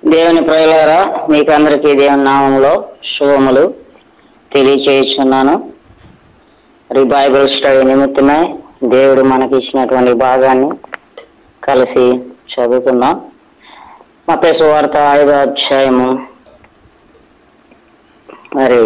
దేవుని ప్రజలారా మీకు అందరికీ దేవుని నామంలో శుభములు తెలియచేయుచున్నాను మరి బైబిల్ స్టడీ నిమిత్తమై దేవుడు మనకి ఇచ్చినటువంటి భాగాన్ని కలిసి చదువుకుందాం మత సువార్త ఐదో అధ్యాయము మరి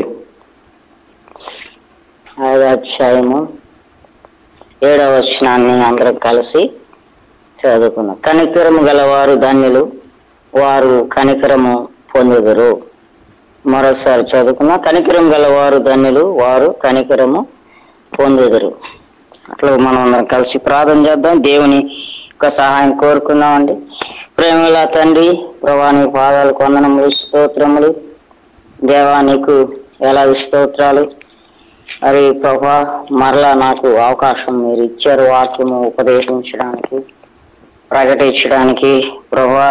ఐదో అధ్యాయము ఏడవ వచనాన్ని అందరం కలిసి చదువుకుందాం కనికరము గలవారు ధన్యులు వారు కనికరము పొందుదురు మరొకసారి చదువుకున్నా కనికరం గలవారు ధన్యులు వారు కనికరము పొందుదురు అట్లా మనం అందరం కలిసి ప్రార్థన చేద్దాం దేవుని యొక్క సహాయం కోరుకుందామండి ప్రేమల తండ్రి ప్రభాని పాదాలు కొందనములు స్తోత్రములు దేవా నీకు ఎలా స్తోత్రాలు మరి ప్రభా మరలా నాకు అవకాశం మీరు ఇచ్చారు వాక్యము ఉపదేశించడానికి ప్రకటించడానికి ప్రభా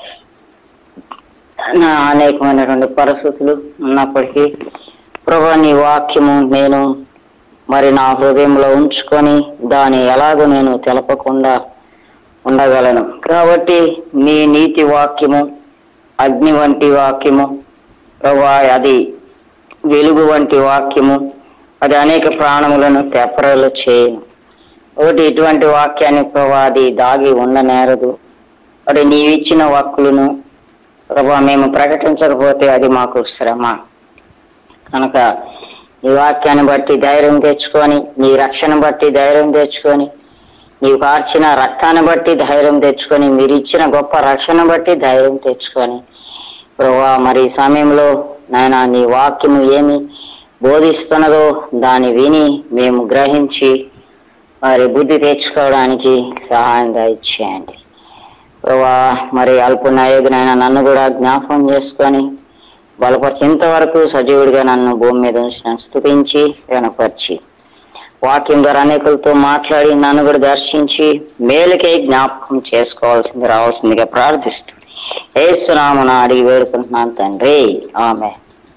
నా అనేకమైనటువంటి పరిస్థితులు ఉన్నప్పటికీ ప్రభా నీ వాక్యము నేను మరి నా హృదయంలో ఉంచుకొని దాన్ని ఎలాగో నేను తెలపకుండా ఉండగలను కాబట్టి నీ నీతి వాక్యము అగ్ని వంటి వాక్యము ప్రభా అది వెలుగు వంటి వాక్యము అది అనేక ప్రాణములను తెప్పరలు చేయను ఒకటి ఇటువంటి వాక్యాన్ని ప్రభా అది దాగి ఉండనేరదు అది నీవిచ్చిన వాక్కులను ప్రభా మేము ప్రకటించకపోతే అది మాకు శ్రమ కనుక నీ వాక్యాన్ని బట్టి ధైర్యం తెచ్చుకొని నీ రక్షణ బట్టి ధైర్యం తెచ్చుకొని నీవు కార్చిన రక్తాన్ని బట్టి ధైర్యం తెచ్చుకొని మీరు ఇచ్చిన గొప్ప రక్షణ బట్టి ధైర్యం తెచ్చుకొని ప్రభా మరి ఈ సమయంలో నాయన నీ వాక్యము ఏమి బోధిస్తున్నదో దాన్ని విని మేము గ్రహించి మరి బుద్ధి తెచ్చుకోవడానికి సహాయం దయచేయండి ప్రభా మరి అల్పునాయకునైనా నన్ను కూడా జ్ఞాపకం చేసుకొని బలపరిచేంత వరకు సజీవుడిగా నన్ను భూమి మీద ఉంచిన స్థుతించి కనపరిచి వాక్యం ద్వారా అనేకులతో మాట్లాడి నన్ను కూడా దర్శించి మేలుకై జ్ఞాపకం చేసుకోవాల్సింది రావాల్సిందిగా ప్రార్థిస్తూ ఏసునామన అడిగి వేడుకుంటున్నాను తండ్రి ఆమె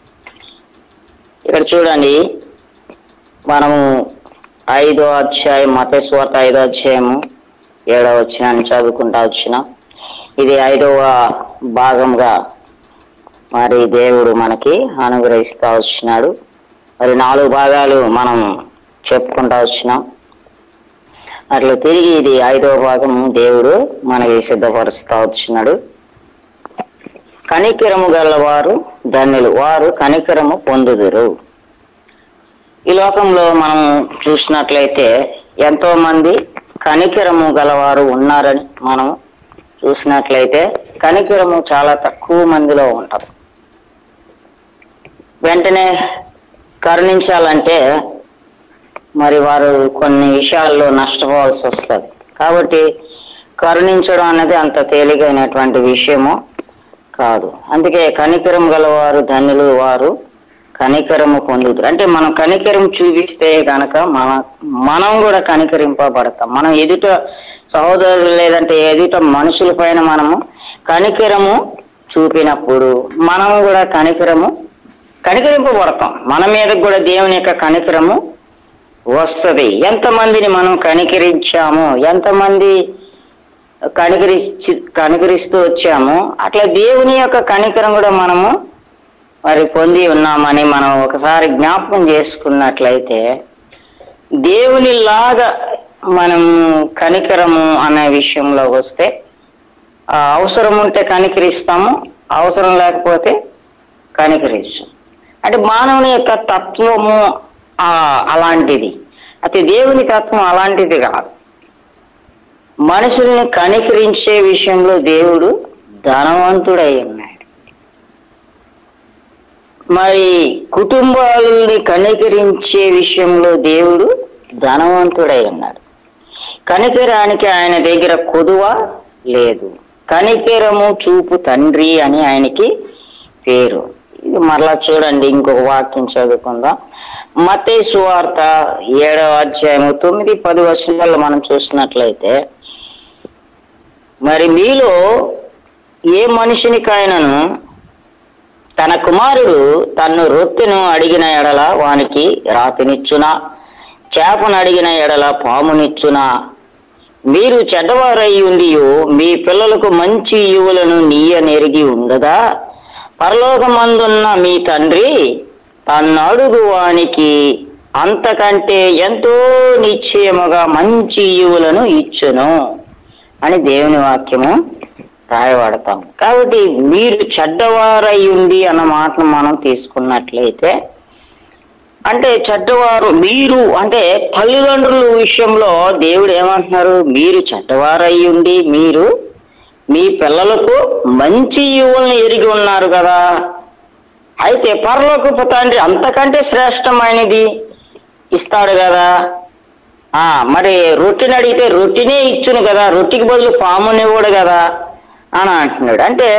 ఇక్కడ చూడండి మనము ఐదో అధ్యాయం మతేశ్వార్త ఐదో అధ్యాయము ఏడవ వచ్చిన చదువుకుంటా వచ్చిన ఇది ఐదవ భాగంగా మరి దేవుడు మనకి అనుగ్రహిస్తా వచ్చినాడు మరి నాలుగు భాగాలు మనం చెప్పుకుంటా వచ్చినాం అట్లా తిరిగి ఇది ఐదవ భాగం దేవుడు మనకి సిద్ధపరుస్తా వచ్చినాడు కనికరము గలవారు ధన్యులు వారు కనికరము పొందుదురు ఈ లోకంలో మనం చూసినట్లయితే ఎంతో మంది కనికరము గలవారు ఉన్నారని మనం చూసినట్లయితే కనికరము చాలా తక్కువ మందిలో ఉంటారు వెంటనే కరుణించాలంటే మరి వారు కొన్ని విషయాల్లో నష్టపోవాల్సి వస్తుంది కాబట్టి కరుణించడం అనేది అంత తేలికైనటువంటి విషయము కాదు అందుకే కనికరం గలవారు ధన్యులు వారు కనికరము పొందుతారు అంటే మనం కనికరం చూపిస్తే గనక మన మనం కూడా కనికరింపబడతాం మనం ఎదుట సహోదరులు లేదంటే ఎదుట మనుషుల పైన మనము కనికరము చూపినప్పుడు మనం కూడా కనికరము కనికరింపబడతాం మన మీద కూడా దేవుని యొక్క కనికరము వస్తుంది ఎంతమందిని మనం కనికరించాము ఎంతమంది కనికరించి కనికరిస్తూ వచ్చాము అట్లా దేవుని యొక్క కనికరం కూడా మనము మరి పొంది ఉన్నామని మనం ఒకసారి జ్ఞాపకం చేసుకున్నట్లయితే దేవునిలాగా మనం కనికరము అనే విషయంలో వస్తే ఆ అవసరం ఉంటే కనికరిస్తాము అవసరం లేకపోతే కనికరించు అంటే మానవుని యొక్క తత్వము ఆ అలాంటిది అయితే దేవుని తత్వం అలాంటిది కాదు మనుషుల్ని కనికరించే విషయంలో దేవుడు ధనవంతుడై ఉన్నాడు మరి కుటుంబాలని కనికరించే విషయంలో దేవుడు ధనవంతుడై ఉన్నాడు కనికరానికి ఆయన దగ్గర కొదువ లేదు కనికరము చూపు తండ్రి అని ఆయనకి పేరు ఇది మరలా చూడండి ఇంకొక వాక్యం చదువుకుందాం మతే సువార్త ఏడవ అధ్యాయము తొమ్మిది పది వర్షాలలో మనం చూసినట్లయితే మరి మీలో ఏ మనిషినికైనాను తన కుమారుడు తన్ను రొట్టెను అడిగిన ఎడల వానికి రాతినిచ్చునా చేపను అడిగిన ఎడల పామునిచ్చునా మీరు చెడ్డవారై ఉండియో మీ పిల్లలకు మంచి యువులను నీయ నెరిగి ఉండదా పరలోకమందున్న మీ తండ్రి తన్నడుగు వానికి అంతకంటే ఎంతో నిశ్చయముగా మంచి యువులను ఇచ్చును అని దేవుని వాక్యము రాయబడతాం కాబట్టి మీరు చెడ్డవారై ఉండి అన్న మాటను మనం తీసుకున్నట్లయితే అంటే చెడ్డవారు మీరు అంటే తల్లిదండ్రుల విషయంలో దేవుడు ఏమంటున్నారు మీరు చెడ్డవారై ఉండి మీరు మీ పిల్లలకు మంచి యువుల్ని ఎరిగి ఉన్నారు కదా అయితే పరలోకపు తండ్రి అంతకంటే శ్రేష్టమైనది ఇస్తాడు కదా ఆ మరి రొట్టెని అడిగితే రొట్టెనే ఇచ్చును కదా రొట్టెకి బదులు పామునివ్వడు కదా అని అంటున్నాడు అంటే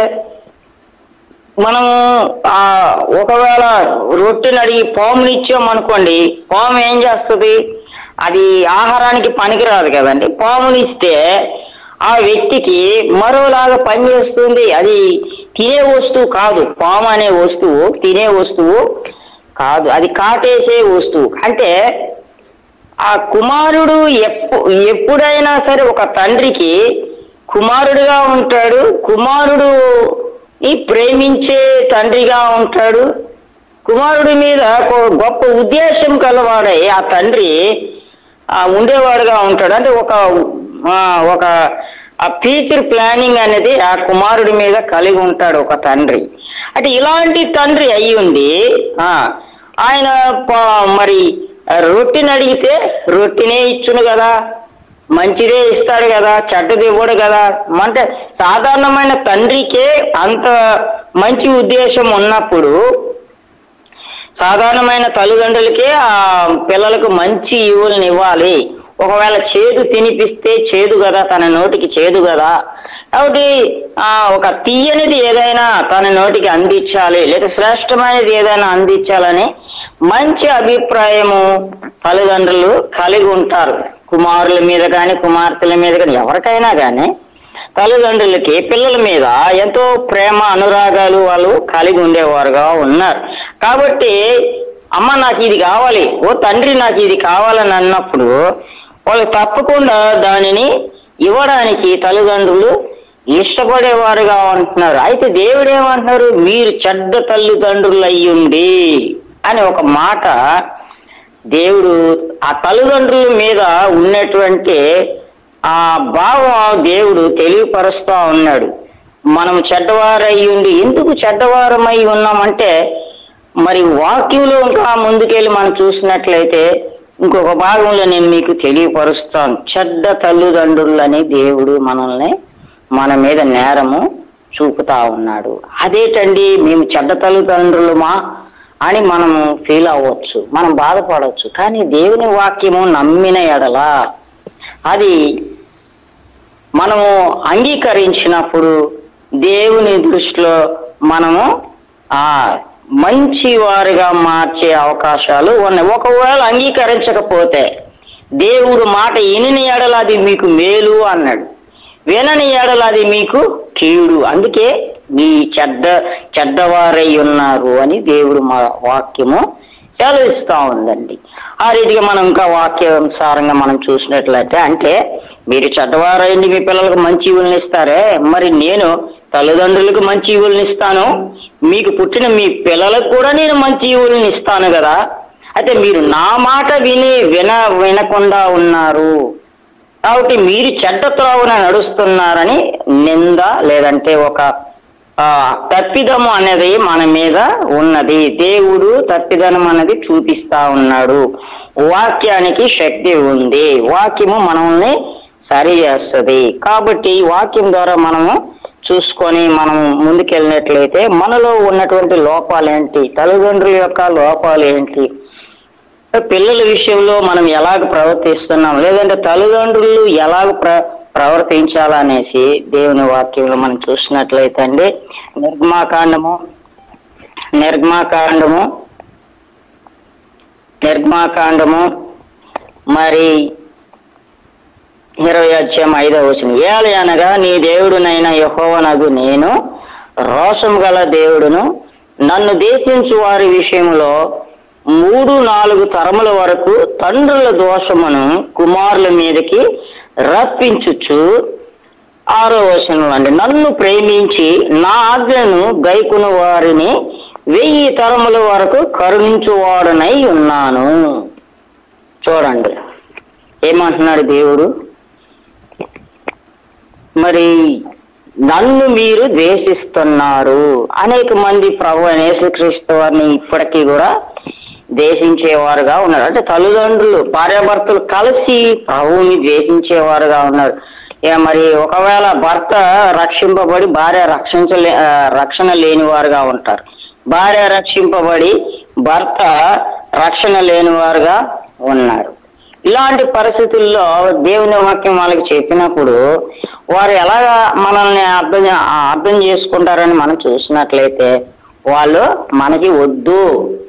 మనం ఆ ఒకవేళ రొట్టెని అడిగి పాముని ఇచ్చాం అనుకోండి పాము ఏం చేస్తుంది అది ఆహారానికి పనికిరాదు కదండి పాముని ఇస్తే ఆ వ్యక్తికి మరోలాగా పనిచేస్తుంది అది తినే వస్తువు కాదు పాము అనే వస్తువు తినే వస్తువు కాదు అది కాటేసే వస్తువు అంటే ఆ కుమారుడు ఎప్పు ఎప్పుడైనా సరే ఒక తండ్రికి కుమారుడిగా ఉంటాడు కుమారుడు ఈ ప్రేమించే తండ్రిగా ఉంటాడు కుమారుడి మీద ఒక గొప్ప ఉద్దేశం కలవాడై ఆ తండ్రి ఆ ఉండేవాడుగా ఉంటాడు అంటే ఒక ఆ, ఒక ఆ ఫ్యూచర్ ప్లానింగ్ అనేది ఆ కుమారుడి మీద కలిగి ఉంటాడు ఒక తండ్రి అంటే ఇలాంటి తండ్రి అయి ఉండి ఆ, ఆయన ప- మరి రొట్టెని అడిగితే రొట్టెనే ఇచ్చును కదా మంచిదే ఇస్తాడు కదా చెడ్డది ఇవ్వడు కదా అంటే సాధారణమైన తండ్రికే అంత మంచి ఉద్దేశం ఉన్నప్పుడు సాధారణమైన తల్లిదండ్రులకే ఆ పిల్లలకు మంచి ఇవులను ఇవ్వాలి ఒకవేళ చేదు తినిపిస్తే చేదు కదా తన నోటికి చేదు కదా కాబట్టి ఆ ఒక తీయనిది ఏదైనా తన నోటికి అందించాలి లేదా శ్రేష్టమైనది ఏదైనా అందించాలని మంచి అభిప్రాయము తల్లిదండ్రులు కలిగి ఉంటారు కుమారుల మీద కానీ కుమార్తెల మీద కానీ ఎవరికైనా కానీ తల్లిదండ్రులకి పిల్లల మీద ఎంతో ప్రేమ అనురాగాలు వాళ్ళు కలిగి ఉండేవారుగా ఉన్నారు కాబట్టి అమ్మ నాకు ఇది కావాలి ఓ తండ్రి నాకు ఇది కావాలని అన్నప్పుడు వాళ్ళు తప్పకుండా దానిని ఇవ్వడానికి తల్లిదండ్రులు ఇష్టపడేవారుగా ఉంటున్నారు అయితే దేవుడు ఏమంటున్నారు మీరు చెడ్డ తల్లిదండ్రులు అయ్యుండి అని ఒక మాట దేవుడు ఆ తల్లిదండ్రుల మీద ఉన్నటువంటి ఆ భావం దేవుడు తెలియపరుస్తా ఉన్నాడు మనం చెడ్డవారై ఉండి ఎందుకు చెడ్డవారమై ఉన్నామంటే మరి వాక్యంలో ఇంకా ముందుకెళ్ళి మనం చూసినట్లయితే ఇంకొక భాగంలో నేను మీకు తెలియపరుస్తాను చెడ్డ తల్లిదండ్రులని దేవుడు మనల్ని మన మీద నేరము చూపుతా ఉన్నాడు అదేటండి మేము చెడ్డ తల్లిదండ్రులమా అని మనము ఫీల్ అవ్వచ్చు మనం బాధపడవచ్చు కానీ దేవుని వాక్యము నమ్మిన ఎడల అది మనము అంగీకరించినప్పుడు దేవుని దృష్టిలో మనము ఆ మంచి వారిగా మార్చే అవకాశాలు ఉన్నాయి ఒకవేళ అంగీకరించకపోతే దేవుడు మాట విని ఎడల అది మీకు మేలు అన్నాడు వినని ఎడల అది మీకు కీడు అందుకే మీ చెడ్డ చెడ్డవారై ఉన్నారు అని దేవుడు మా వాక్యము సెలవిస్తా ఉందండి ఆ రీతిగా మనం ఇంకా వాక్యానుసారంగా మనం చూసినట్లయితే అంటే మీరు చెడ్డవారైంది మీ పిల్లలకు మంచి ఇవుల్ని ఇస్తారే మరి నేను తల్లిదండ్రులకు మంచి ఇవుల్ని ఇస్తాను మీకు పుట్టిన మీ పిల్లలకు కూడా నేను మంచి ఇవుల్ని ఇస్తాను కదా అయితే మీరు నా మాట విని విన వినకుండా ఉన్నారు కాబట్టి మీరు చెడ్డ త్రోవన నడుస్తున్నారని నింద లేదంటే ఒక ఆ తప్పిదము అనేది మన మీద ఉన్నది దేవుడు తప్పిదనం అనేది చూపిస్తా ఉన్నాడు వాక్యానికి శక్తి ఉంది వాక్యము మనల్ని సరి చేస్తుంది కాబట్టి ఈ వాక్యం ద్వారా మనము చూసుకొని మనం ముందుకెళ్ళినట్లయితే మనలో ఉన్నటువంటి లోపాలు ఏంటి తల్లిదండ్రుల యొక్క లోపాలు ఏంటి పిల్లల విషయంలో మనం ఎలాగ ప్రవర్తిస్తున్నాం లేదంటే తల్లిదండ్రులు ఎలాగ ప్ర ప్రవర్తించాలనేసి దేవుని వాక్యంలో మనం చూసినట్లయితే అండి నిర్మాకాండము నిర్మాకాండము నిర్మాకాండము మరి ఇరవై అధ్యాయం ఐదవ వచనం ఏలి అనగా నీ దేవుడునైన యహోవనగు నేను రోషం గల దేవుడును నన్ను దేశించు వారి విషయంలో మూడు నాలుగు తరముల వరకు తండ్రుల దోషమును కుమారుల మీదకి రప్పించుచు ఆరో వచనం అండి నన్ను ప్రేమించి నా ఆజ్ఞను గైకుని వారిని వెయ్యి తరముల వరకు కరుణించువాడనై ఉన్నాను చూడండి ఏమంటున్నాడు దేవుడు మరి నన్ను మీరు ద్వేషిస్తున్నారు అనేక మంది ప్రభు అయిన యేసుక్రీస్తు వారిని ఇప్పటికీ కూడా ద్వేషించేవారుగా ఉన్నారు అంటే తల్లిదండ్రులు భార్యాభర్తలు కలిసి ప్రభువుని ద్వేషించేవారుగా ఉన్నారు ఇక మరి ఒకవేళ భర్త రక్షింపబడి భార్య రక్షించలే ఆ, రక్షణ లేని వారుగా ఉంటారు భార్య రక్షింపబడి భర్త రక్షణ లేని వారుగా ఉన్నారు ఇలాంటి పరిస్థితుల్లో దేవుని వాక్యం వాళ్ళకి చెప్పినప్పుడు వారు ఎలాగా మనల్ని అర్థం చే- అర్థం చేసుకుంటారని మనం చూసినట్లయితే వాళ్ళు మనకి వద్దు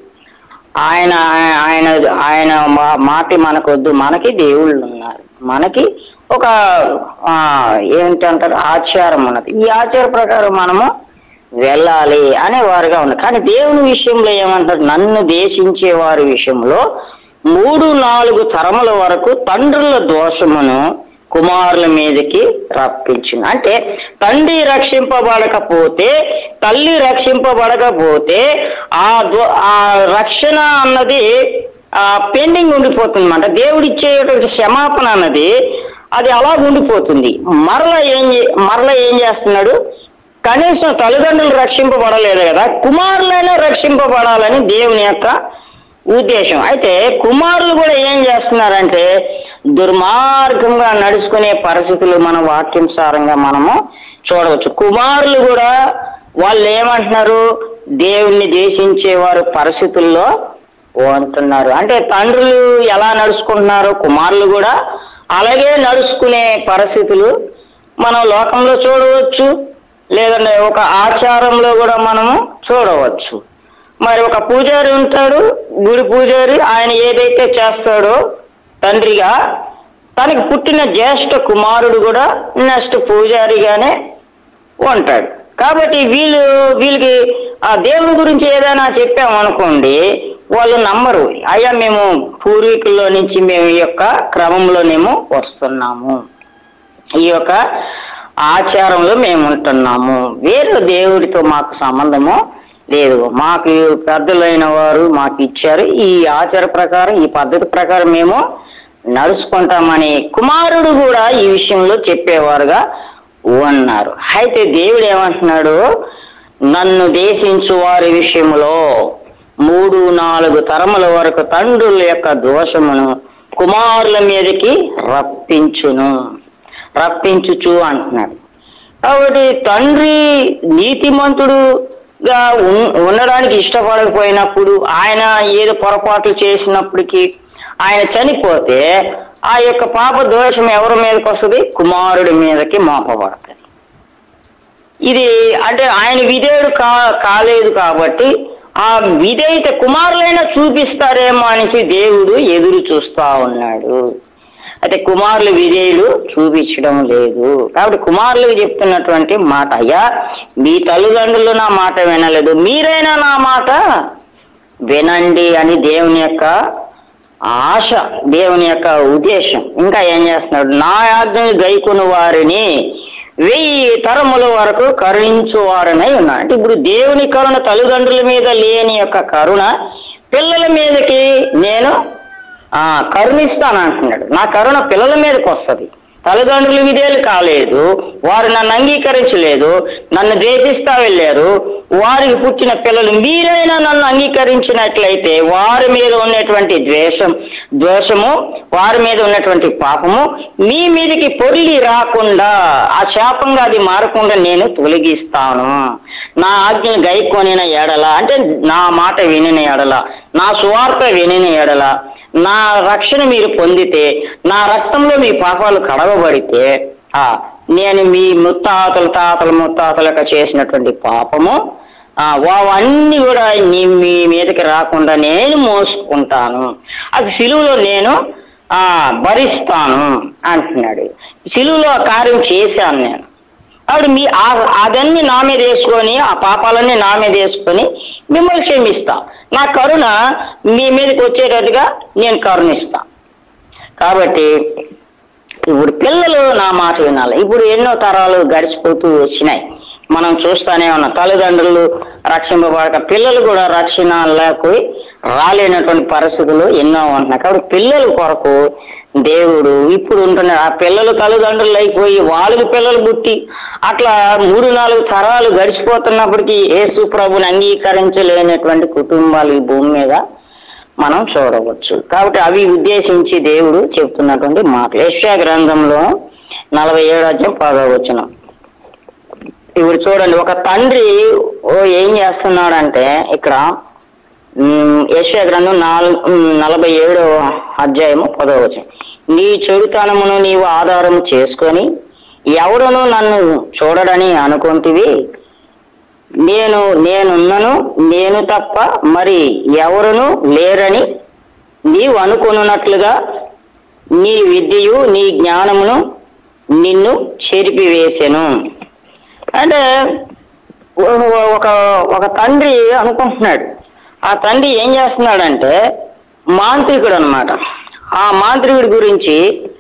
ఆయన ఆయన ఆయన మా- మాట మనకు వద్దు మనకి దేవుళ్ళు ఉన్నారు మనకి ఒక ఆ, ఏంటి అంటారు ఆచారం ఉన్నది ఈ ఆచార ప్రకారం మనము వెళ్ళాలి అనే వారుగా ఉన్నారు కానీ దేవుని విషయంలో ఏమంటారు నన్ను దేశించే వారి విషయంలో మూడు నాలుగు తరముల వరకు తండ్రుల దోషమును కుమారుల మీదకి రప్పించింది అంటే తండ్రి రక్షింపబడకపోతే తల్లి రక్షింపబడకపోతే ఆ దో- ఆ రక్షణ అన్నది ఆ పెండింగ్ ఉండిపోతుంది అనమాట దేవుడు ఇచ్చేటువంటి క్షమాపణ అన్నది అది అలా ఉండిపోతుంది మరల ఏం చే- మరల ఏం చేస్తున్నాడు కనీసం తల్లిదండ్రులు రక్షింపబడలేదు కదా కుమారులైనా రక్షింపబడాలని దేవుని యొక్క ఉద్దేశం అయితే కుమారులు కూడా ఏం చేస్తున్నారంటే దుర్మార్గంగా నడుచుకునే పరిస్థితులు మన వాక్యంసారంగా మనము చూడవచ్చు కుమారులు కూడా వాళ్ళు ఏమంటున్నారు దేవుణ్ణి దేశించే వారు పరిస్థితుల్లో ఉంటున్నారు అంటే తండ్రులు ఎలా నడుచుకుంటున్నారు కుమారులు కూడా అలాగే నడుచుకునే పరిస్థితులు మనం లోకంలో చూడవచ్చు లేదంటే ఒక ఆచారంలో కూడా మనము చూడవచ్చు మరి ఒక పూజారి ఉంటాడు గుడి పూజారి ఆయన ఏదైతే చేస్తాడో తండ్రిగా తనకి పుట్టిన జ్యేష్ఠ కుమారుడు కూడా నెక్స్ట్ పూజారిగానే ఉంటాడు కాబట్టి వీళ్ళు వీళ్ళకి ఆ దేవుని గురించి ఏదైనా చెప్పామనుకోండి వాళ్ళు నమ్మరు అయ్యా మేము పూర్వీకుల్లో నుంచి మేము ఈ యొక్క క్రమంలోనేమో వస్తున్నాము ఈ యొక్క ఆచారంలో మేము ఉంటున్నాము వేరే దేవుడితో మాకు సంబంధము లేదు మాకు పెద్దలైన వారు మాకు ఇచ్చారు ఈ ఆచార ప్రకారం ఈ పద్ధతి ప్రకారం మేము నడుచుకుంటామని కుమారుడు కూడా ఈ విషయంలో చెప్పేవారుగా ఉన్నారు అయితే దేవుడు ఏమంటున్నాడు నన్ను దేశించు వారి విషయంలో మూడు నాలుగు తరముల వరకు తండ్రుల యొక్క దోషమును కుమారుల మీదకి రప్పించును రప్పించుచు అంటున్నాడు కాబట్టి తండ్రి నీతిమంతుడుగా ఉన్- ఉండడానికి ఇష్టపడకపోయినప్పుడు ఆయన ఏదో పొరపాట్లు చేసినప్పటికీ ఆయన చనిపోతే ఆ యొక్క పాప దోషం ఎవరి మీదకి వస్తుంది కుమారుడి మీదకి మోపబడుతుంది ఇది అంటే ఆయన విధేయుడు కా కాలేదు కాబట్టి ఆ విధేయత కుమారులైనా చూపిస్తారేమో అనేసి దేవుడు ఎదురు చూస్తా ఉన్నాడు అయితే కుమారులు విధేయులు చూపించడం లేదు కాబట్టి కుమారులకు చెప్తున్నటువంటి మాట అయ్యా మీ తల్లిదండ్రులు నా మాట వినలేదు మీరైనా నా మాట వినండి అని దేవుని యొక్క ఆశ దేవుని యొక్క ఉద్దేశం ఇంకా ఏం చేస్తున్నాడు నా ఆజ్ఞని గైకుని వారిని వెయ్యి తరముల వరకు కరుణించు వారనై ఉన్నాడు అంటే ఇప్పుడు దేవుని కరుణ తల్లిదండ్రుల మీద లేని యొక్క కరుణ పిల్లల మీదకి నేను ఆ కరుణిస్తాను అంటున్నాడు నా కరుణ పిల్లల మీదకి వస్తుంది తల్లిదండ్రులు విధేయులు కాలేదు వారు నన్ను అంగీకరించలేదు నన్ను ద్వేషిస్తా వెళ్ళారు వారికి పుట్టిన పిల్లలు మీరైనా నన్ను అంగీకరించినట్లయితే వారి మీద ఉన్నటువంటి ద్వేషం ద్వేషము వారి మీద ఉన్నటువంటి పాపము మీ మీదకి పొరిలి రాకుండా ఆ శాపంగా అది మారకుండా నేను తొలగిస్తాను నా ఆజ్ఞను గైకొనిన ఎడల అంటే నా మాట వినిన ఎడల నా సువార్త వినిన ఎడల నా రక్షణ మీరు పొందితే నా రక్తంలో మీ పాపాలు కడగబడితే ఆ నేను మీ ముత్తాతలు తాతలు ముత్తాతలకు చేసినటువంటి పాపము ఆ అవన్నీ కూడా నీ మీ మీదకి రాకుండా నేను మోసుకుంటాను అది సిలువలో నేను ఆ భరిస్తాను అంటున్నాడు సిలువలో ఆ కార్యం చేశాను నేను ఆవిడ మీ ఆ- అదన్నీ నా మీద వేసుకొని ఆ పాపాలన్నీ నా మీద వేసుకొని మిమ్మల్ని క్షమిస్తా నా కరుణ మీ మీదకి వచ్చేటట్టుగా నేను కరుణిస్తా కాబట్టి ఇప్పుడు పిల్లలు నా మాట వినాలి ఇప్పుడు ఎన్నో తరాలు గడిచిపోతూ వచ్చినాయి మనం చూస్తానే ఉన్నాం తల్లిదండ్రులు రక్షింపబడక పిల్లలు కూడా రక్షణ లేకపోయి రాలేనటువంటి పరిస్థితులు ఎన్నో ఉంటున్నాయి కాబట్టి పిల్లల కొరకు దేవుడు ఇప్పుడు ఉంటున్నాడు ఆ పిల్లలు తల్లిదండ్రులు అయిపోయి వాళ్ళకి పిల్లలు పుట్టి అట్లా మూడు నాలుగు తరాలు గడిచిపోతున్నప్పటికీ యేసు ప్రభుని అంగీకరించలేనటువంటి కుటుంబాలు ఈ భూమి మీద మనం చూడవచ్చు కాబట్టి అవి ఉద్దేశించి దేవుడు చెప్తున్నటువంటి మాటలు యెషయా గ్రంథంలో నలభై ఏడు అధ్యాయం పదవచనం ఇప్పుడు చూడండి ఒక తండ్రి ఓ ఏం చేస్తున్నాడంటే ఇక్కడ ఉమ్, యెషయా గ్రంథం నాలుగు నలభై ఏడో అధ్యాయము పదవచనం నీ చెడుతనమును నీవు ఆధారం చేసుకొని ఎవడును నన్ను చూడడని అనుకుంటివి నేను నేనున్నను నేను తప్ప మరి ఎవరును లేరని నీవు అనుకున్నట్లుగా నీ విద్యయు నీ జ్ఞానమును నిన్ను చెరిపివేసెను అంటే ఓ- ఒక ఒక తండ్రి అనుకుంటున్నాడు ఆ తండ్రి ఏం చేస్తున్నాడంటే మాంత్రికుడు అన్నమాట ఆ మాంత్రికుడి గురించి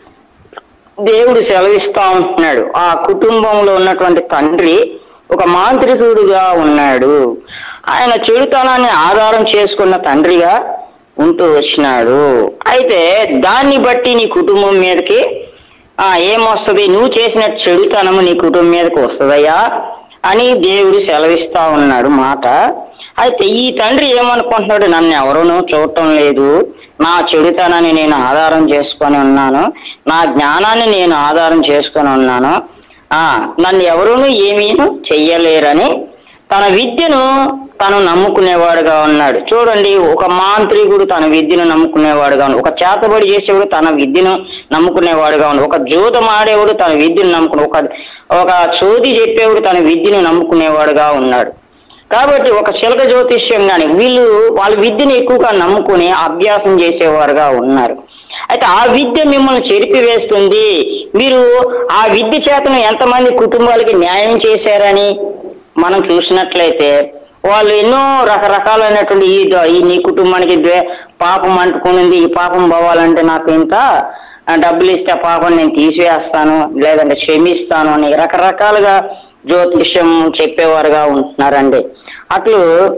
దేవుడు సెలవిస్తా ఉంటున్నాడు ఆ కుటుంబంలో ఉన్నటువంటి తండ్రి ఒక మాంత్రికుడుగా ఉన్నాడు ఆయన చెడుతనాన్ని ఆధారం చేసుకున్న తండ్రిగా ఉంటూ వచ్చినాడు అయితే దాన్ని బట్టి నీ కుటుంబం మీదకి ఆ ఏమొస్తుంది నువ్వు చేసిన చెడుతనము నీ కుటుంబం మీదకి వస్తుందయ్యా అని దేవుడు సెలవిస్తా ఉన్నాడు మాట అయితే ఈ తండ్రి ఏమనుకుంటున్నాడు నన్ను ఎవరునూ చూడటం లేదు నా చెడుతనాన్ని నేను ఆధారం చేసుకొని ఉన్నాను నా జ్ఞానాన్ని నేను ఆధారం చేసుకొని ఉన్నాను ఆ నన్ను ఎవరునూ ఏమీను చెయ్యలేరని తన విద్యను తను నమ్ముకునేవాడుగా ఉన్నాడు చూడండి ఒక మాంత్రికుడు తన విద్యను నమ్ముకునేవాడుగా ఉన్నాడు ఒక చేతబడి చేసేవాడు తన విద్యను నమ్ముకునేవాడుగా ఉన్నాడు ఒక జూదం ఆడేవాడు తన విద్యను నమ్ముకునే ఒక ఒక చోది చెప్పేవాడు తన విద్యను నమ్ముకునేవాడుగా ఉన్నాడు కాబట్టి ఒక చిలక జ్యోతిష్యం కానీ వీళ్ళు వాళ్ళ విద్యను ఎక్కువగా నమ్ముకుని అభ్యాసం చేసేవారుగా ఉన్నారు అయితే ఆ విద్య మిమ్మల్ని చెరిపివేస్తుంది మీరు ఆ విద్య చేతను ఎంతమంది కుటుంబాలకి న్యాయం చేశారని మనం చూసినట్లయితే వాళ్ళు ఎన్నో రకరకాలైనటువంటి ఈ ద- ఈ నీ కుటుంబానికి ద్వే పాపం అంటుకునింది ఈ పాపం పోవాలంటే నాకు ఇంత ఆ, డబ్బులు ఇస్తే ఆ పాపం నేను తీసివేస్తాను లేదంటే క్షమిస్తాను అని రకరకాలుగా జ్యోతిష్యం చెప్పేవారుగా ఉంటున్నారండి అట్లు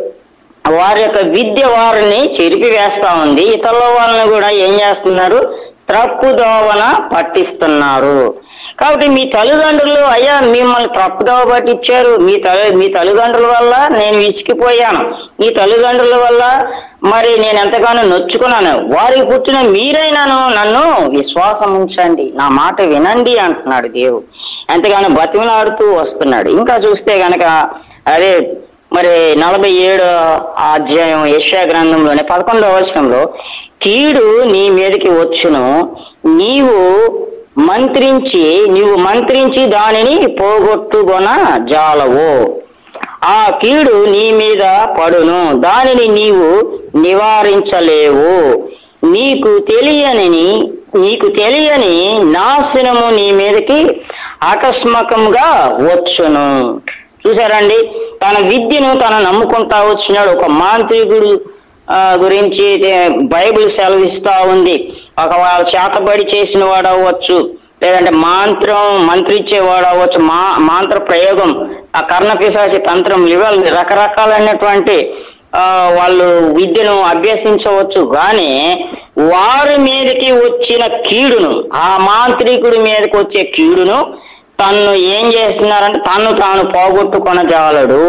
వారి యొక్క విద్య వారిని చెరిపి వేస్తా ఉంది ఇతరుల వాళ్ళని కూడా ఏం చేస్తున్నారు త్రప్పుదోవన పట్టిస్తున్నారు కాబట్టి మీ తల్లిదండ్రులు అయ్యా మిమ్మల్ని త్రప్పుదోవ పట్టించారు మీ తల్లి మీ తల్లిదండ్రుల వల్ల నేను విసిగిపోయాను మీ తల్లిదండ్రుల వల్ల మరి నేను ఎంతగానో నొచ్చుకున్నాను వారికి పుట్టిన మీరైనాను నన్ను విశ్వాసం ఉంచండి నా మాట వినండి అంటున్నాడు దేవుడు ఎంతగానో బతిమలాడుతూ వస్తున్నాడు ఇంకా చూస్తే గనక అదే మరి నలభై ఏడో అధ్యాయం యశ్యా గ్రంథంలోనే పదకొండవ వచనంలో కీడు నీ మీదకి వచ్చును నీవు మంత్రించి నీవు మంత్రించి దానిని పోగొట్టుకొన జాలవు ఆ కీడు నీ మీద పడును దానిని నీవు నివారించలేవు నీకు తెలియని నీకు తెలియని నాశనము నీ మీదకి ఆకస్మికంగా వచ్చును చూసారండి తన విద్యను తను నమ్ముకుంటా వచ్చినాడు ఒక మాంత్రికుడు ఆ, గురించి దే- బైబిల్ సెలవిస్తా ఉంది ఒక వాళ్ళ చేతబడి చేసిన వాడు అవ్వచ్చు లేదంటే మాంత్రం మంత్రించేవాడు అవ్వచ్చు మా మాంత్ర ప్రయోగం ఆ కర్ణపిశాచి తంత్రం ఇవాళ రకరకాలైనటువంటి ఆ, వాళ్ళు విద్యను అభ్యసించవచ్చు కానీ వారి మీదకి వచ్చిన కీడును ఆ మాంత్రికుడి మీదకి వచ్చే కీడును తన్ను ఏం చేస్తున్నారంటే తన్ను తాను పోగొట్టుకొనజాలడు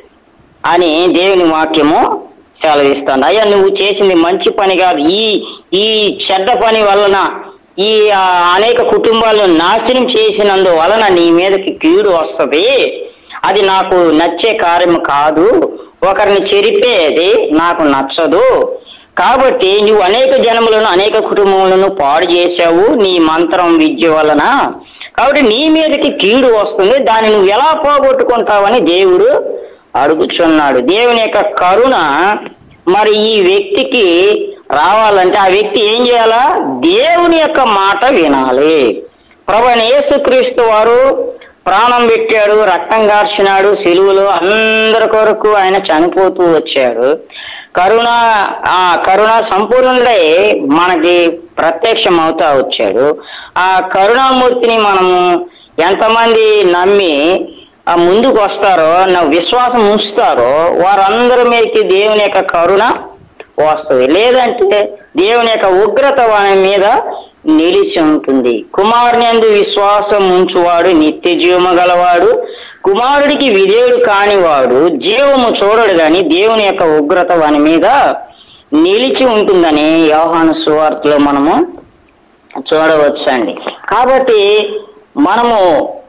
అని దేవుని వాక్యము సెలవిస్తాను అయ్యా నువ్వు చేసింది మంచి పని కాదు ఈ ఈ చెడ్డ పని వలన ఈ ఆ, అనేక కుటుంబాలను నాశనం చేసినందు వలన నీ మీదకి కీడు వస్తది అది నాకు నచ్చే కార్యం కాదు ఒకరిని చెరిపేది నాకు నచ్చదు కాబట్టి నువ్వు అనేక జనములను అనేక కుటుంబములను పాడు చేశావు నీ మంత్రం విద్య వలన కాబట్టి నీ మీదకి కీడు వస్తుంది దాన్ని నువ్వు ఎలా పోగొట్టుకుంటావని దేవుడు అడుగుచున్నాడు దేవుని యొక్క కరుణ మరి ఈ వ్యక్తికి రావాలంటే ఆ వ్యక్తి ఏం చేయాలా దేవుని యొక్క మాట వినాలి ప్రభు అయిన యేసుక్రీస్తు వారు ప్రాణం పెట్టాడు రక్తం కార్చినాడు సిలువలో అందరి కొరకు ఆయన చనిపోతూ వచ్చాడు కరుణ ఆ కరుణ సంపూర్ణుడై మనకి ప్రత్యక్షం అవుతా వచ్చాడు ఆ కరుణామూర్తిని మనము ఎంతమంది నమ్మి ఆ ముందుకు వస్తారో నా విశ్వాసం ఉంచుతారో వారందరి మీదకి దేవుని యొక్క కరుణ వస్తుంది లేదంటే దేవుని యొక్క ఉగ్రత వాని మీద నిలిచి ఉంటుంది కుమారుని అందు విశ్వాసం ఉంచువాడు నిత్య జీవము గలవాడు కుమారుడికి విధేయుడు కానివాడు జీవము చూడడు గాని దేవుని యొక్క ఉగ్రత వాని మీద నిలిచి ఉంటుందని యోహాను సువార్తలో మనము చూడవచ్చండి కాబట్టి మనము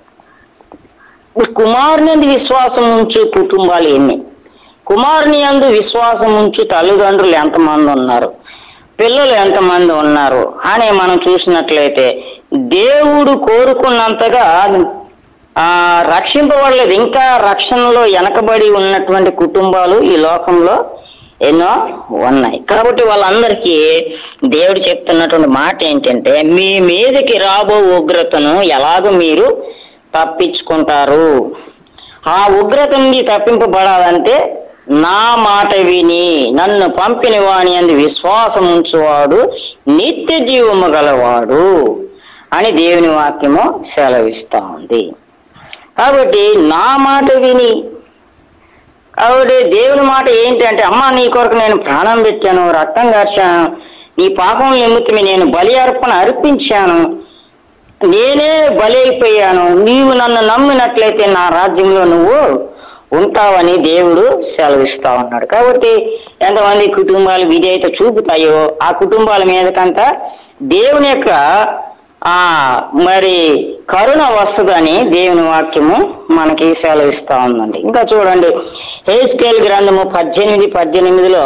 కుమారుని అందు విశ్వాసం ఉంచు కుటుంబాలు ఎన్ని కుమారుని అందు విశ్వాసం ఉంచు తల్లిదండ్రులు ఎంతమంది ఉన్నారు పిల్లలు ఎంతమంది ఉన్నారు అని మనం చూసినట్లయితే దేవుడు కోరుకున్నంతగా ఆ రక్షింపబడలేదు ఇంకా రక్షణలో వెనకబడి ఉన్నటువంటి కుటుంబాలు ఈ లోకంలో ఎన్నో ఉన్నాయి కాబట్టి వాళ్ళందరికీ దేవుడు చెప్తున్నటువంటి మాట ఏంటంటే మీ మీదకి రాబో ఉగ్రతను ఎలాగో మీరు తప్పించుకుంటారు ఆ ఉగ్రత నుండి తప్పింపబడాలంటే నా మాట విని నన్ను పంపిన వాని అందు విశ్వాసం ఉంచువాడు నిత్య జీవము గలవాడు అని దేవుని వాక్యము సెలవిస్తా ఉంది కాబట్టి నా మాట విని కాబట్టి దేవుని మాట ఏంటంటే అమ్మ నీ కొరకు నేను ప్రాణం పెట్టాను రక్తం కార్చాను నీ పాపం నిమిత్తమే నేను బలి అర్పణ అర్పించాను నేనే బలి అయిపోయాను నీవు నన్ను నమ్మినట్లయితే నా రాజ్యంలో నువ్వు ఉంటావని దేవుడు సెలవిస్తా ఉన్నాడు కాబట్టి ఎంతమంది కుటుంబాలు విధేయత చూపుతాయో ఆ కుటుంబాల మీదకంతా దేవుని యొక్క ఆ మరి కరుణ వస్తుందని దేవుని వాక్యము మనకి సెలవిస్తా ఉందండి ఇంకా చూడండి హేస్కేల్ గ్రంథము పద్దెనిమిది పద్దెనిమిదిలో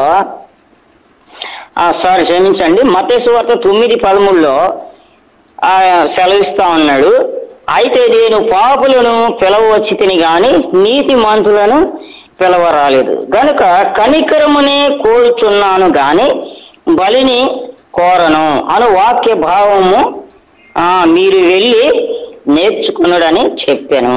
ఆ సారీ క్షమించండి మతేసు వార్త తొమ్మిది పదమూడులో ఆ సెలవిస్తా ఉన్నాడు అయితే నేను పాపులను పిలవచ్చి తిని గాని నీతి మంతులను పిలవరాలేదు గనుక కనికరమునే కోరుచున్నాను గాని బలిని కోరను అను వాక్య భావము ఆ మీరు వెళ్ళి నేర్చుకున్నాడని చెప్పాను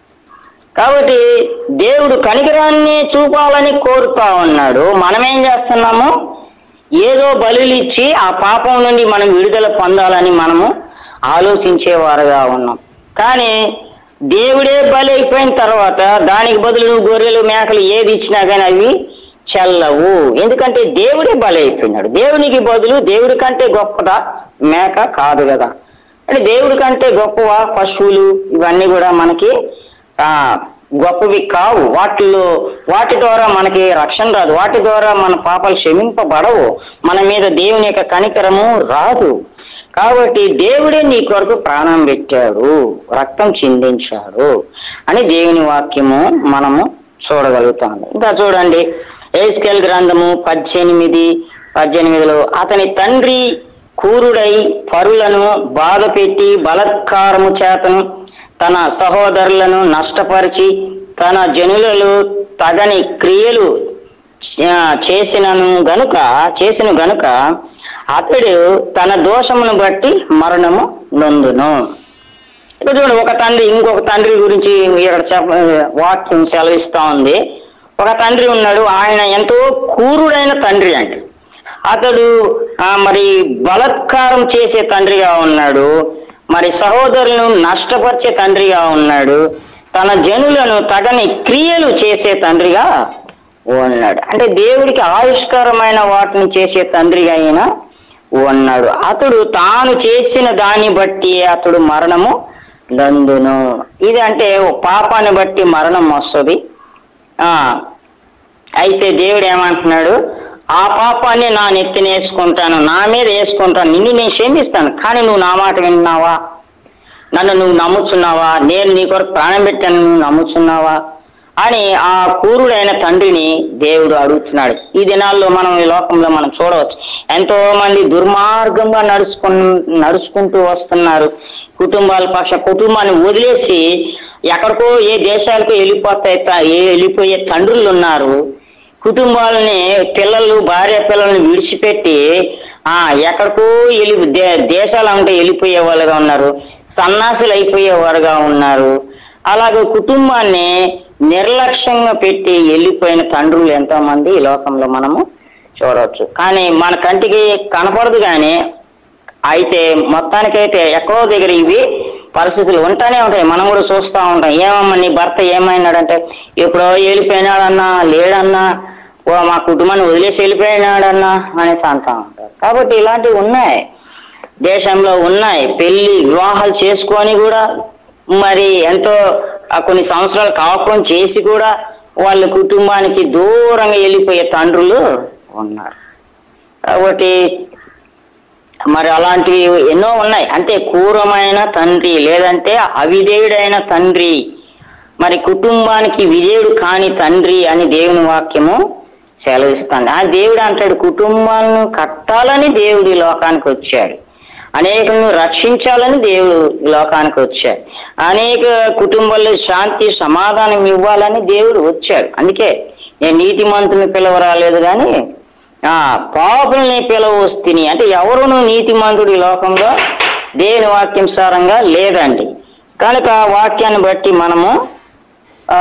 కాబట్టి దేవుడు కనికరాన్ని చూపాలని కోరుతా ఉన్నాడు మనం ఏం చేస్తున్నాము ఏదో బలులు ఇచ్చి ఆ పాపం నుండి మనం విడుదల పొందాలని మనము ఆలోచించేవారుగా ఉన్నాం కానీ దేవుడే బలి అయిపోయిన తర్వాత దానికి బదులు నువ్వు గొర్రెలు మేకలు ఏది ఇచ్చినా కానీ అవి చెల్లవు ఎందుకంటే దేవుడే బలి అయిపోయినాడు దేవునికి బదులు దేవుడి కంటే గొప్పదా మేక కాదు కదా అంటే దేవుడి కంటే గొప్పవా పశువులు ఇవన్నీ కూడా మనకి ఆ గొప్పవి కావు వాటిలో వాటి ద్వారా మనకి రక్షణ రాదు వాటి ద్వారా మన పాపాలు క్షమింపబడవు మన మీద దేవుని యొక్క కనికరము రాదు కాబట్టి దేవుడే నీ కొరకు ప్రాణం పెట్టాడు రక్తం చిందించాడు అని దేవుని వాక్యము మనము చూడగలుగుతాము ఇంకా చూడండి ఏస్కెల్ గ్రంథము పద్దెనిమిది పద్దెనిమిదిలో అతని తండ్రి కూరుడై పరులను బాధ పెట్టి బలత్కారము చేతను తన సహోదరులను నష్టపరిచి తన జనులలో తగని క్రియలు చే- చేసినను గనుక చేసిన గనుక అతడు తన దోషమును బట్టి మరణము నొందును ఇక్కడ చూడండి ఒక తండ్రి ఇంకొక తండ్రి గురించి ఇక్కడ చెప్ప వాక్యం సెలవిస్తా ఉంది ఒక తండ్రి ఉన్నాడు ఆయన ఎంతో క్రూరుడైన తండ్రి అండి అతడు ఆ, మరి బలత్కారం చేసే తండ్రిగా ఉన్నాడు మరి సహోదరులను నష్టపరిచే తండ్రిగా ఉన్నాడు తన జనులను తగని క్రియలు చేసే తండ్రిగా ఉన్నాడు అంటే దేవుడికి ఆయుష్కరమైన వాటిని చేసే తండ్రిగా అయిన ఉన్నాడు అతడు తాను చేసిన దాన్ని బట్టి అతడు మరణము నందును ఇది అంటే ఓ పాపాన్ని బట్టి మరణం వస్తుంది ఆ అయితే దేవుడు ఏమంటున్నాడు ఆ పాపాన్ని నా నెత్తిన వేసుకుంటాను నా మీద వేసుకుంటాను నిన్ను నేను క్షమిస్తాను కానీ నువ్వు నా మాట విన్నావా నన్ను నువ్వు నమ్ముచున్నావా నేను నీ కొరకు ప్రాణం పెట్టాను నువ్వు నమ్ముచున్నావా అని ఆ కూరుడైన తండ్రిని దేవుడు అడుగుతున్నాడు ఈ దినాల్లో మనం ఈ లోకంలో మనం చూడవచ్చు ఎంతో మంది దుర్మార్గంగా నడుచుకు నడుచుకుంటూ వస్తున్నారు కుటుంబాల పక్ష కుటుంబాన్ని వదిలేసి ఎక్కడికో ఏ దేశాలకు వెళ్ళిపోతాయి త- ఏ వెళ్ళిపోయే తండ్రులు ఉన్నారు కుటుంబాలని పిల్లలు భార్య పిల్లల్ని విడిచిపెట్టి ఆ ఎక్కడికో వెళ్ళి దే దేశాలు అంటే వెళ్ళిపోయే వాళ్ళుగా ఉన్నారు సన్నాసులు అయిపోయేవారుగా ఉన్నారు అలాగే కుటుంబాన్ని నిర్లక్ష్యంగా పెట్టి వెళ్ళిపోయిన తండ్రులు ఎంతో మంది ఈ లోకంలో మనము చూడవచ్చు కానీ మన కంటికి కనపడదు కానీ అయితే మొత్తానికైతే ఎక్కడో దగ్గర ఇవి పరిస్థితులు ఉంటానే ఉంటాయి మనం కూడా చూస్తూ ఉంటాం ఏమమ్మా నీ భర్త ఏమైనాడంటే ఎప్పుడో వెళ్ళిపోయినాడన్నా లేడన్నా ఓ మా కుటుంబాన్ని వదిలేసి వెళ్ళిపోయినాడన్నా అనేసి అంటా ఉంటారు కాబట్టి ఇలాంటివి ఉన్నాయి దేశంలో ఉన్నాయి పెళ్లి వివాహాలు చేసుకొని కూడా మరి ఎంతో ఆ కొన్ని సంవత్సరాలు కాపురం చేసి కూడా వాళ్ళ కుటుంబానికి దూరంగా వెళ్ళిపోయే తండ్రులు ఉన్నారు కాబట్టి మరి అలాంటివి ఎన్నో ఉన్నాయి అంటే క్రూరమైన తండ్రి లేదంటే అవిధేయుడైన తండ్రి మరి కుటుంబానికి విధేయుడు కాని తండ్రి అని దేవుని వాక్యము సెలవిస్తుంది ఆ దేవుడు అంటాడు కుటుంబాలను కట్టాలని దేవుడు ఈ లోకానికి వచ్చాడు అనేకులను రక్షించాలని దేవుడు ఈ లోకానికి వచ్చాడు అనేక కుటుంబాల్లో శాంతి సమాధానం ఇవ్వాలని దేవుడు వచ్చాడు అందుకే నేను నీతిమంతుని పిలవరాలేదు కానీ ఆ పాపుల్ని పిలవస్తుని అంటే ఎవరును నీతిమంతుడు ఈ లోకంలో దేవుని వాక్యం సారంగా లేదండి కనుక ఆ వాక్యాన్ని బట్టి మనము ఆ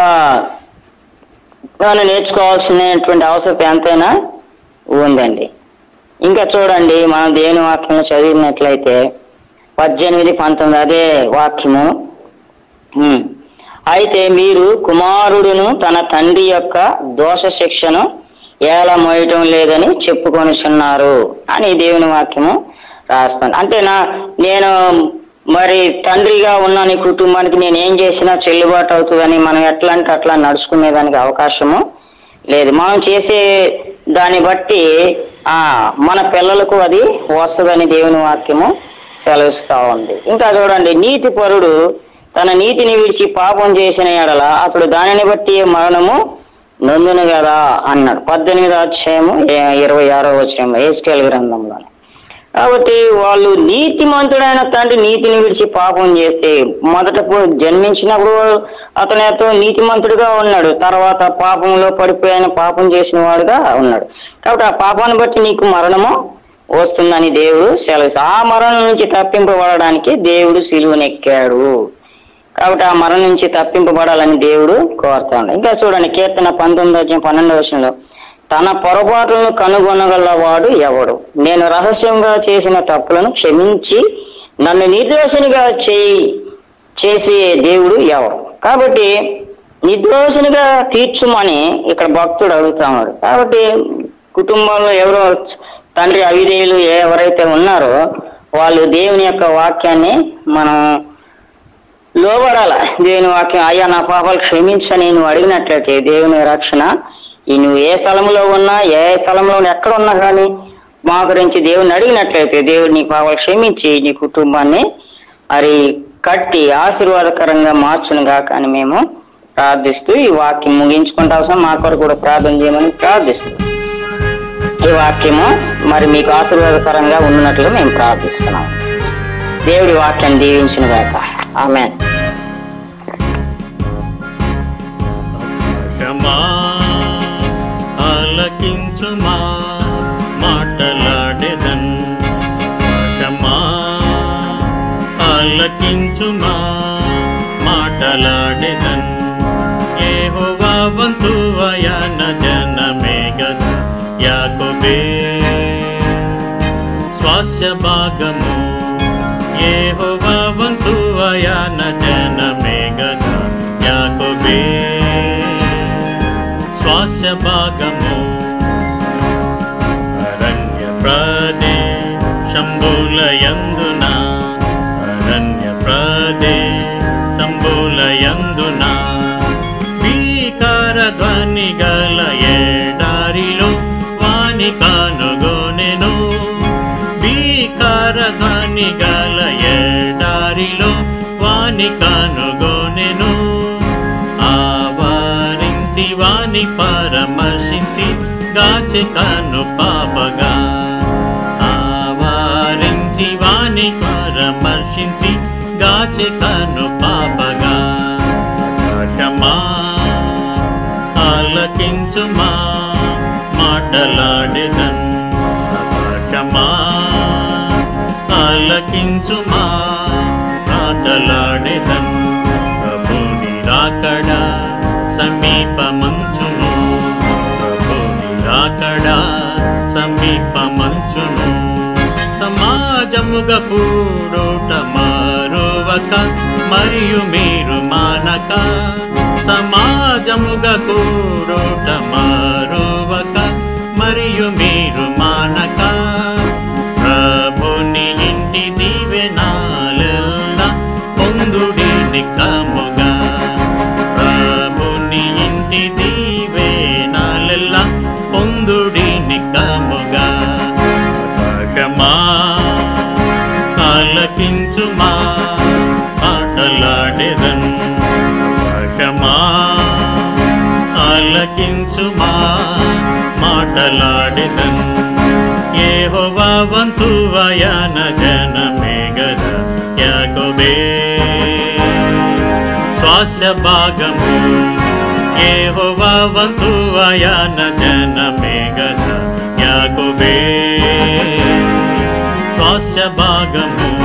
మనం నేర్చుకోవాల్సినటువంటి అవసరం ఎంతైనా ఉందండి ఇంకా చూడండి మనం దేవుని వాక్యంలో చదివినట్లయితే పద్దెనిమిది పంతొమ్మిది అదే వాక్యము ఉమ్. అయితే మీరు కుమారుడును తన తండ్రి యొక్క దోష శిక్షను ఎలా మోయటం లేదని చెప్పుకొనిచున్నారు అని దేవుని వాక్యము రాస్తుంది అంటే నా నేను మరి తండ్రిగా ఉన్న నీ కుటుంబానికి నేను ఏం చేసినా చెల్లుబాటు అవుతుందని మనం ఎట్లా అంటే అట్లా నడుచుకునేదానికి అవకాశము లేదు మనం చేసే దాన్ని బట్టి ఆ మన పిల్లలకు అది వస్తుందని దేవుని వాక్యము సెలవిస్తా ఉంది ఇంకా చూడండి నీతి పరుడు తన నీతిని విడిచి పాపం చేసిన ఎడల అతడు దానిని బట్టి మరణము నొందును కదా అన్నాడు పద్దెనిమిది అధ్యాయము ఏ- ఇరవై ఆరో వచ్చిన ఏస్కేల్ గ్రంథంలో కాబట్టి వాళ్ళు నీతిమంతుడైన తండ్రి నీతిని విడిచి పాపం చేస్తే మొదట పు- జన్మించినప్పుడు అతను ఎంతో నీతిమంతుడిగా ఉన్నాడు తర్వాత పాపంలో పడిపోయిన పాపం చేసిన వాడుగా ఉన్నాడు కాబట్టి ఆ పాపాన్ని బట్టి నీకు మరణము వస్తుందని దేవుడు సెలవు ఆ మరణం నుంచి తప్పింపబడడానికి దేవుడు సిలువనెక్కాడు కాబట్టి ఆ మరణం నుంచి తప్పింపబడాలని దేవుడు కోరుతాడు ఇంకా చూడండి కీర్తన పంతొమ్మిది వచ్చిన పన్నెండు విషయంలో తన పొరపాట్లను కనుగొనగలవాడు ఎవడు నేను రహస్యంగా చేసిన తప్పులను క్షమించి నన్ను నిర్దోషినిగా చేయి చేసే దేవుడు ఎవరు కాబట్టి నిర్దోషినిగా తీర్చుమని ఇక్కడ భక్తుడు అడుగుతున్నాడు కాబట్టి కుటుంబంలో ఎవరో తండ్రి అవిధేయులు ఎవరైతే ఉన్నారో వాళ్ళు దేవుని యొక్క వాక్యాన్ని మనం లోబడాల దేవుని వాక్యం అయ్యా నా పాపాలు క్షమించని నువ్వు అడిగినట్లయితే దేవుని రక్షణ ఈ నువ్వు ఏ స్థలంలో ఉన్నా ఏ స్థలంలో ఎక్కడ ఉన్నా కానీ మా గురించి దేవుని అడిగినట్లయితే దేవుడు నీ పాపాలు క్షమించి నీ కుటుంబాన్ని మరి కట్టి ఆశీర్వాదకరంగా మార్చును గాక అని మేము ప్రార్థిస్తూ ఈ వాక్యం ముగించుకుంటా అవసరం మా కొరకు కూడా ప్రార్థన చేయమని ప్రార్థిస్తూ ఈ వాక్యము మరి మీకు ఆశీర్వాదకరంగా ఉన్నట్లు మేము ప్రార్థిస్తున్నాం దేవుడి వాక్యాన్ని దీవించిన గాక ఆమె క్షమా ఆలకించుమా మాటలాడెదన్ క్షమా ఆలకించుమా మాటలాడెదన్ యెహోవా వంతువయన జనమే గద యాకోబే స్వాస్య భాగము యెహోవా వంతువయన జనమే గద యాకోబే స్వాస్య భాగము అరణ్య ప్రదేశంబులయందున అరణ్య ప్రదేశంబులయందున భీకర ధ్వని గల ఏడారిలో వాని కానుగోనెను భీకర ధ్వని గల ఏడారిలో వాని కానుగోనెను ఆవారించి వాని పరమర్శించి గాచె కను పాపగా ఆవారించి వాని పరమర్శించి గాచె కను పాపగా క్షమా ఆలకించుమా మాటలాడెదన్ క్షమా ఆలకించుమా మాటలాడెదన్ ప్రభుని సమీపమంచును ప్రభుని రాకడ సమీపమంచును సమాజముగా కూడోట మారువక మరియు మీరు మానక సమాజముగా కూడోట మారువక మరియు మీరు మానక ప్రభుని ఇంటి దీవెనాలెల్లా పొందుడి నిక్కముగా ప్రభుని ఇంటి దీవెనాలెల్లా పొందుడి నిక్కముగా ఆకాశమా ఆలకించుమా ఆటలాడెదన్ ఆకాశమా ఆలకించుమా మాటలాడెదన్ యెహోవా వంతువయన జనమే గద యాకోబే స్వాస్య భాగము యెహోవా వంతువయన జనమే గద యాకోబే స్వాస్య భాగము